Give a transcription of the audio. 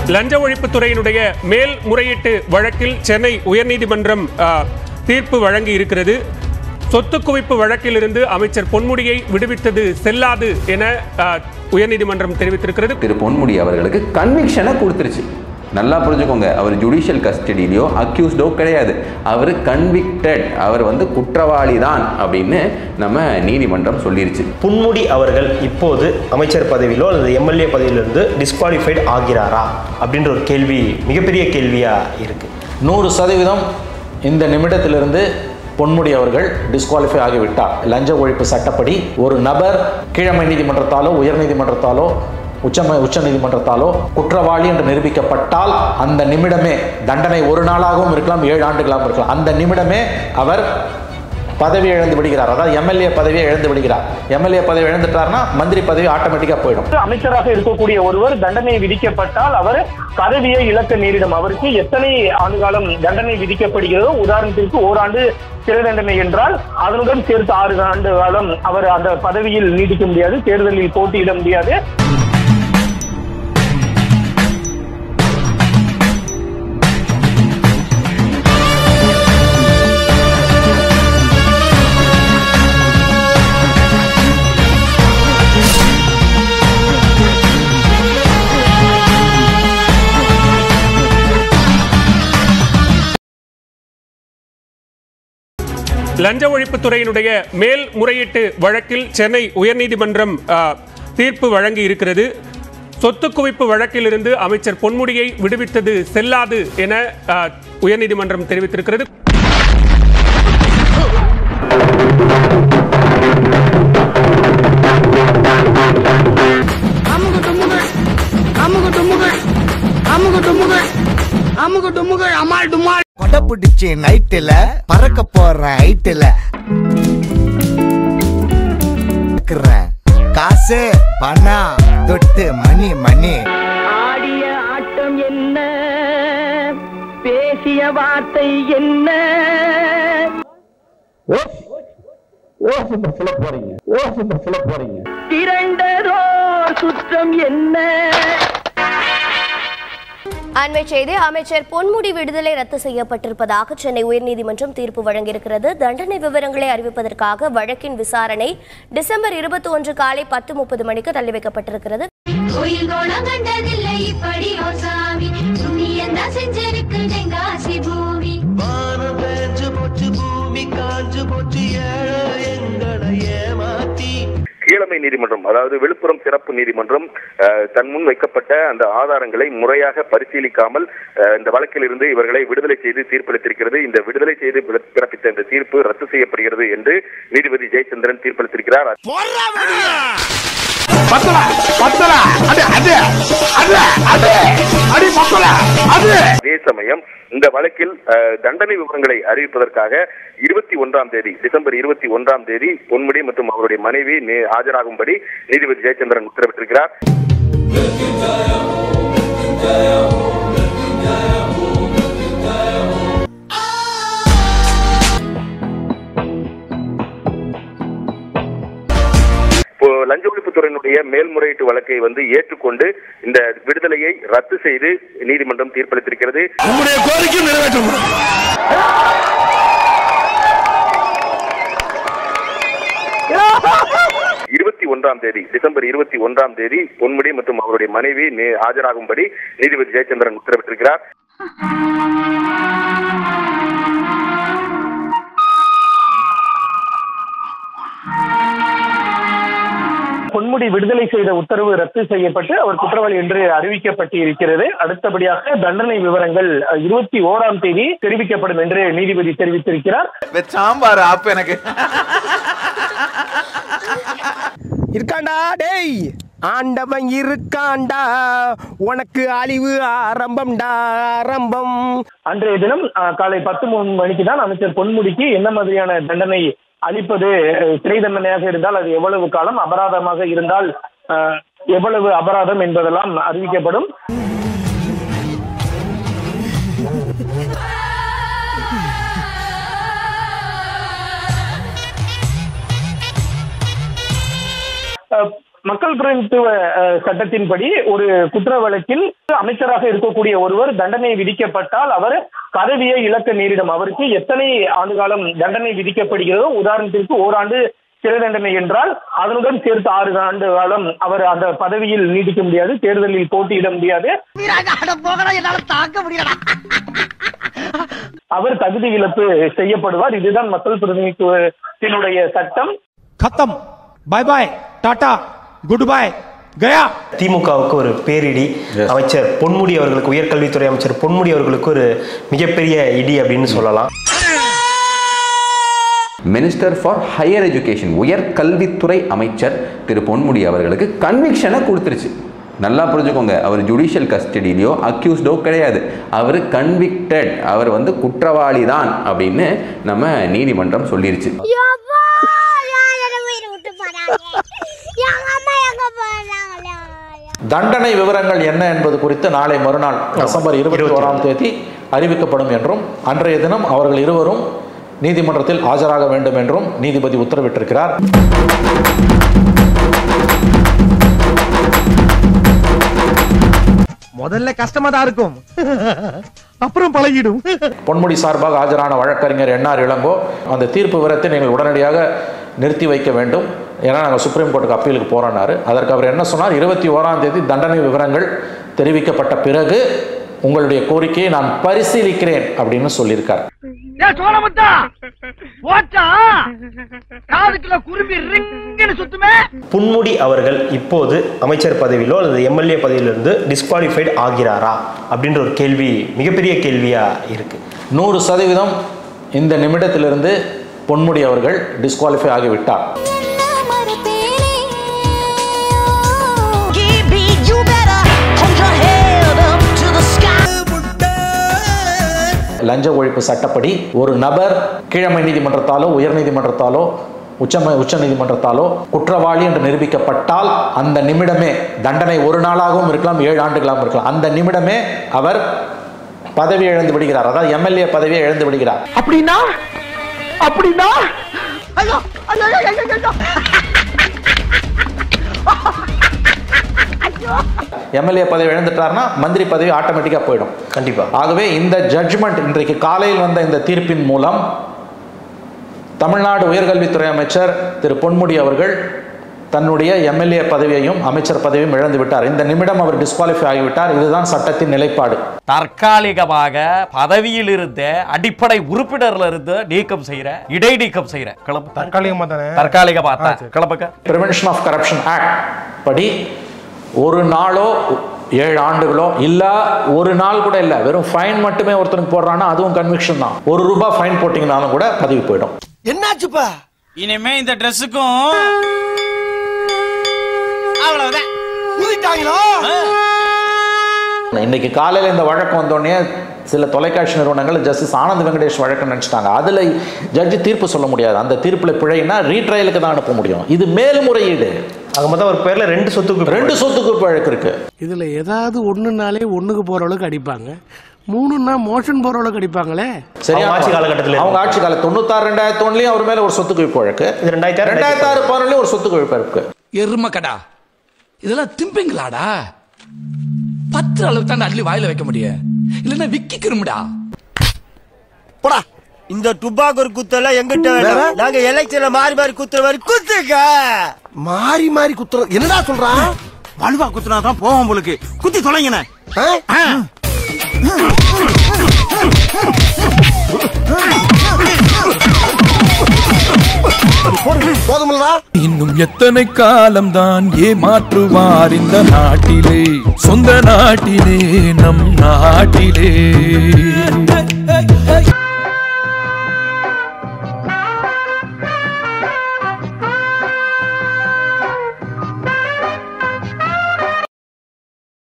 லஞ்ச ஒழிப்புத்துறையினுடைய மேல் முறையீட்டு வழக்கில் சென்னை உயர்நீதிமன்றம் ஆ, தீர்ப்பு வழங்கி இருக்கிறது சொத்து குவிப்பு வழக்கிலிருந்து அமைச்சர் பொன்முடியை விடுவித்தது செல்லாது என ஆ, உயர்நீதிமன்றம் தெரிவித்திருக்கிறது திரு பொன்முடி அவர்களுக்கு கன்விக்ஷனை கொடுத்துருச்சு நல்லா புரிஞ்சுக்கோங்க அவர் ஜுடிஷியல் கஸ்டடியிலையோ அக்யூஸ்டோ கிடையாது அவர் கன்விக்டட் அவர் வந்து குற்றவாளி தான் அப்படின்னு நம்ம நீதிமன்றம் சொல்லிருச்சு புன்முடி அவர்கள் இப்போது அமைச்சர் பதவியிலோ அல்லது எம்எல்ஏ பதவியிலிருந்து டிஸ்குவாலிஃபைட் ஆகிறாரா அப்படின்ற ஒரு கேள்வி மிகப்பெரிய கேள்வியா இருக்கு நூறு சதவீதம் இந்த நிமிடத்திலிருந்து பொன்முடி அவர்கள் டிஸ்குவாலிஃபை ஆகிவிட்டார் லஞ்ச ஒழிப்பு சட்டப்படி ஒரு நபர் கீழமை நீதிமன்றத்தாலோ உயர் நீதிமன்றத்தாலோ உச்ச உச்ச நீதிமன்றத்தாலோ குற்றவாளி என்று நிரூபிக்கப்பட்டால் அந்த நிமிடமே தண்டனை ஒரு நாளாகவும் இருக்கலாம் ஏழு ஆண்டுகளாகவும் இருக்கலாம் அந்த நிமிடமே அவர் பதவி இழந்து விடுகிறார் அதாவது எம்எல்ஏ பதவியை இழந்து விடுகிறார் எம்எல்ஏ பதவி இழந்துட்டார்னா மந்திரி பதவி ஆட்டோமேட்டிக்காக போயிடும் அமைச்சராக இருக்கக்கூடிய ஒருவர் தண்டனை விதிக்கப்பட்டால் அவர் பதவியை இழக்க நேரிடும் அவருக்கு எத்தனை ஆண்டு காலம் தண்டனை விதிக்கப்படுகிறதோ உதாரணத்திற்கு ஓராண்டு சிறை தண்டனை என்றால் அதனுடன் சேர்த்து ஆறு ஆண்டு காலம் அவர் அந்த பதவியில் நீடிக்க முடியாது தேர்தலில் போட்டியிட முடியாது லஞ்ச ஒழிப்புத்துறையினுடைய மேல் முறையீட்டு வழக்கில் சென்னை உயர்நீதிமன்றம் ஆ, தீர்ப்பு வழங்கி இருக்கிறது சொத்து குவிப்பு வழக்கிலிருந்து அமைச்சர் பொன்முடியை விடுவித்தது செல்லாது என ஆ, உயர்நீதிமன்றம் தெரிவித்திருக்கிறது அமுகு டுமுகு அமுகு டுமுகு அமுகு டுமுகு அமுகு டுமுகு அமால் டுமால் கொடை பிடிச்சி நைட்டுல பறக்க போற ஹைட்டுல இருக்கிறேன். காசு பணம் தொட்டு மணி மணி ஆடிய ஆட்டம் என்ன பேசிய வார்த்தை என்ன திரண்டதோ சுற்றம் என்ன அண்மை செய்தி அமைச்சர் பொன்முடி விடுதலை ரத்து செய்யப்பட்டிருப்பதாக சென்னை உயர்நீதிமன்றம் தீர்ப்பு வழங்கியிருக்கிறது தண்டனை விவரங்களை அறிவிப்பதற்காக வழக்கின் விசாரணை டிசம்பர் இருபத்தி ஒன்று காலை பத்து முப்பது மணிக்கு தள்ளி வைக்கப்பட்டிருக்கிறது கோயில் கோலம் கண்டதில்லை இப்படி ஓ சாமி புண்ணியம் தான் செஞ்சிருக்கு தெங்காசி பூமி கீழமை நீதிமன்றம் அதாவது விழுப்புரம் சிறப்பு நீதிமன்றம் அஹ், தன் முன் வைக்கப்பட்ட அந்த ஆதாரங்களை முறையாக பரிசீலிக்காமல் அஹ், இந்த வழக்கில் இருந்து இவர்களை விடுதலை செய்து தீர்ப்பளித்திருக்கிறது இந்த விடுதலை செய்து பிற- பிறப்பித்த இந்த தீர்ப்பு ரத்து செய்யப்படுகிறது என்று நீதிபதி ஜெயச்சந்திரன் தீர்ப்பளித்திருக்கிறார் அதே சமயம் இந்த வழக்கில் அஹ், தண்டனை விவரங்களை அறிவிப்பதற்காக இருபத்தி ஒன்றாம் தேதி டிசம்பர் இருபத்தி ஒன்றாம் தேதி பொன்முடி மற்றும் அவருடைய மனைவி நே- ஆஜராகும்படி நீதிபதி ஜெயச்சந்திரன் உத்தரவிட்டிருக்கிறார் இப்போ லஞ்ச ஒழிப்புத்துறையினுடைய மேல்முறையீட்டு வழக்கை வந்து ஏற்றுக்கொண்டு இந்த விடுதலையை ரத்து செய்து நீதிமன்றம் தீர்ப்பளித்திருக்கிறது இருபத்தி ஒன்றாம் தேதி டிசம்பர் இருபத்தி ஒன்றாம் தேதி பொன்முடி மற்றும் அவருடைய மனைவி நே- ஆஜராகும்படி நீதிபதி ஜெயச்சந்திரன் உத்தரவிட்டிருக்கிறார் பொன்முடி விடுதலை செய்த உத்தரவு ரத்து செய்யப்பட்டு அவர் குற்றவாளி என்று அறிவிக்கப்பட்டு இருக்கிறது அடுத்தபடியாக தண்டனை விவரங்கள் இருபத்தி ஓராம் தேதி தெரிவிக்கப்படும் என்று நீதிபதி தெரிவித்திருக்கிறார் சாம்பார் ஆப்பு எனக்கு இருக்காண்டா டேய் ஆண்டவன் இருக்காண்டா உனக்கு அழிவு ஆரம்பம்டா ஆரம்பம் அன்றைய தினம் அஹ், காலை பத்து மூணு மணிக்கு தான் அமைச்சர் பொன்முடிக்கு என்ன மாதிரியான தண்டனை அளிப்பது அஹ், சிறை தண்டனையாக இருந்தால் அது எவ்வளவு காலம் அபராதமாக இருந்தால் அஹ், எவ்வளவு அபராதம் என்பதெல்லாம் அறிவிக்கப்படும் அஹ், மக்கள் பிரதிநிதித்துவ அஹ், சட்டத்தின்படி ஒரு குற்ற வழக்கில் அமைச்சராக இருக்கக்கூடிய ஒருவர் தண்டனை விதிக்கப்பட்டால் அவர் பதவியை இழக்க நேரிடும் அவருக்கு எத்தனை ஆண்டு காலம் தண்டனை விதிக்கப்படுகிறதோ உதாரணத்திற்கு ஓராண்டு சிறை தண்டனை என்றால் அதனுடன் சேர்த்து ஆறு ஆண்டு காலம் அவர் அந்த பதவியில் நீடிக்க முடியாது தேர்தலில் போட்டியிட முடியாது என்னால தாக்க முடியலடா அவர் தகுதி இழப்பு செய்யப்படுவார் இதுதான் மக்கள் பிரதிநிதித்துவத்தினுடைய சட்டம் खत्म bye bye tata good bye गया திமுகவுக்கு ஒரு பேரிடி அமைச்சர் பொன்முடி அவர்களுக்கு உயர்கல்வித்துறை அமைச்சர் பொன்முடி அவர்களுக்கு ஒரு மிகப்பெரிய இடி அப்படின்னு சொல்லலாம் மினிஸ்டர் ஃபார் ஹையர் எஜுகேஷன் உயர் கல்வித்துறை அமைச்சர் திரு பொன்முடி அவர்களுக்கு கன்விக்ஷனை கொடுத்துருச்சு நல்லா புரிஞ்சுக்கோங்க அவர் ஜுடிஷியல் கஸ்டடியிலையோ அக்யூஸ்டோ கிடையாது அவர் கன்விக்டட் அவர் வந்து குற்றவாளி தான் அப்படின்னு நம்ம நீதிமன்றம் சொல்லிருச்சு தண்டனை விவரங்கள் என்ன என்பது குறித்து நாளை மறுநாள் டிசம்பர் இருபத்தி ஓராம் தேதி அறிவிக்கப்படும் என்றும் அன்றைய தினம் அவர்கள் இருவரும் நீதிமன்றத்தில் ஆஜராக வேண்டும் என்றும் நீதிபதி உத்தரவிட்டிருக்கிறார் முதல்ல கஷ்டமா தான் இருக்கும் அப்புறம் பழகிடும் பொன்முடி சார்பாக ஆஜரான வழக்கறிஞர் என்ஆர் இளங்கோ அந்த தீர்ப்பு விவரத்தை நீங்கள் உடனடியாக நிறுத்தி வைக்க வேண்டும் ஏன்னா நாங்கள் சுப்ரீம் கோர்ட்டுக்கு அப்பீலுக்கு போகிறோன்னாரு அதற்கு அவர் என்ன சொன்னார் இருபத்தி ஓராம் தேதி தண்டனை விவரங்கள் தெரிவிக்கப்பட்ட பிறகு உங்களுடைய கோரிக்கையை நான் பரிசீலிக்கிறேன் அப்படின்னு சொல்லியிருக்கார் ஏய் சோழமுத்தா ஓட்டா காதுக்குள்ள குரும்பி ரிங்குன்னு சுத்துமே பொன்முடி அவர்கள் இப்போது அமைச்சர் பதவியிலோ அல்லது எம்எல்ஏ பதவியிலிருந்து டிஸ்குவாலிஃபைட் ஆகிறாரா அப்படின்ற ஒரு கேள்வி மிகப்பெரிய கேள்வியா இருக்கு நூறு சதவீதம் இந்த நிமிடத்திலிருந்து பொன்முடி அவர்கள் டிஸ்குவாலிஃபை ஆகிவிட்டார் லஞ்ச ஒழிப்பு சட்டப்படி ஒரு நபர் கீழமை நீதிமன்றத்தாலோ உயர் நீதிமன்றத்தாலோ உச்ச உச்ச நீதிமன்றத்தாலோ குற்றவாளி என்று நிரூபிக்கப்பட்டால் அந்த நிமிடமே தண்டனை ஒரு நாளாகவும் இருக்கலாம் ஏழு ஆண்டுகளாகவும் இருக்கலாம் அந்த நிமிடமே அவர் பதவி இழந்து விடுகிறார் அதாவது எம்எல்ஏ பதவியை இழந்து விடுகிறார் அப்படின்னா அப்படின்னா ஐயோ ஐயோ ஐயோ, ஐயோ ஐயோ எம்எல்ஏ பதவி இழந்துட்டார்னா மந்திரி பதவி ஆட்டோமேட்டிக்காக போயிடும் கண்டிப்பா ஆகவே இந்த ஜட்ஜ்மெண்ட் இன்றைக்கு காலையில் வந்த இந்த தீர்ப்பின் மூலம் தமிழ்நாடு உயர்கல்வித்துறை அமைச்சர் திரு பொன்முடி அவர்கள் தன்னுடைய எம்எல்ஏ பதவியையும் அமைச்சர் பதவியும் இழந்து விட்டார் இந்த நிமிடம் அவர் டிஸ்குவாலிஃபை ஆகிவிட்டார் இதுதான் சட்டத்தின் நிலைப்பாடு தற்காலிகமாக பதவியில் இருந்த அடிப்படை உறுப்பினர்ல இருந்து நீக்கம் செய்யற இடைநீக்கம் செய்யற கிளம்பு தற்காலிகமா தானே தற்காலிகமா தான் கிளம்புக்க பிரிவென்ஷன் ஆஃப் கரப்ஷன் ஆக்ட் படி ஒரு நாளோ ஏழு ஆண்டுகளோ இல்ல ஒரு நாள் கூட இல்ல வெறும் ஃபைன் மட்டுமே ஒருத்தனுக்கு போடுறான்னா அதுவும் கன்விக்ஷன் தான் ஒரு ரூபாய் ஃபைன் போட்டீங்கனாலும் கூட பதவி போயிடும் என்னாச்சுப்பா இனிமே இந்த ட்ரெஸ்ஸுக்கும் அவ்வளவுதான் ஊதிட்டாங்களா இன்னைக்கு காலையில் இந்த வழக்கு வந்தோடனே சில தொலைக்காட்சி நிறுவனங்கள் ஜஸ்டிஸ் ஆனந்த் வெங்கடேஷ் வழக்கு நினைச்சிட்டாங்க அதுல ஜட்ஜி தீர்ப்பு சொல்ல முடியாது அந்த தீர்ப்புல பிழைனா ரீட்ரையலுக்கு தான் அனுப்ப முடியும் இது மேல்முறையீடு ஆக மொத்தம் ஒரு பேர்ல ரெண்டு சொத்துக்கு ரெண்டு சொத்துக்கு வழக்கு இருக்கு இதுல ஏதாவது ஒண்ணுனாலே ஒண்ணுக்கு போற அளவுக்கு அடிப்பாங்க மூணுன்னா மோஷன் போற அளவுக்கு அடிப்பாங்களே சரியா அவங்க ஆட்சி காலகட்டத்துல அவங்க ஆட்சி கால தொண்ணூத்தாறு ரெண்டாயிரத்தி ஒன்றுலயும் அவர் மேல ஒரு சொத்து குவிப்பு வழக்கு இது ரெண்டாயிரத்தி ஆறு, ரெண்டாயிரத்தி ஆறு பதினொன்றுலயும் ஒரு சொத்து குவிப்பு இருக்கு எருமக்கடா இதெல்லாம் திம்பிங்களாடா பத்து அளவு தான் அள்ளி வாயில வைக்க முடியும் இல்லன்னா விக்கி கிருமுடா போடா இந்த டுபாக்கூர் குத்தெல்லாம் எங்கிட்ட வேணாம் நாங்க எலெக்ஷன்ல மாறி மாறி குத்துற மாதிரி குத்துக்க மாறி மாறி குத்துற என்னடா சொல்றான் வலுவா குத்துனா தான் போவோம் உங்களுக்கு குத்தி தொலைங்கண்ணே போதுமில்லடா இன்னும் எத்தனை காலம்தான் ஏமாற்றுவார் இந்த நாட்டிலே சொந்த நாட்டிலே நம் நாட்டிலே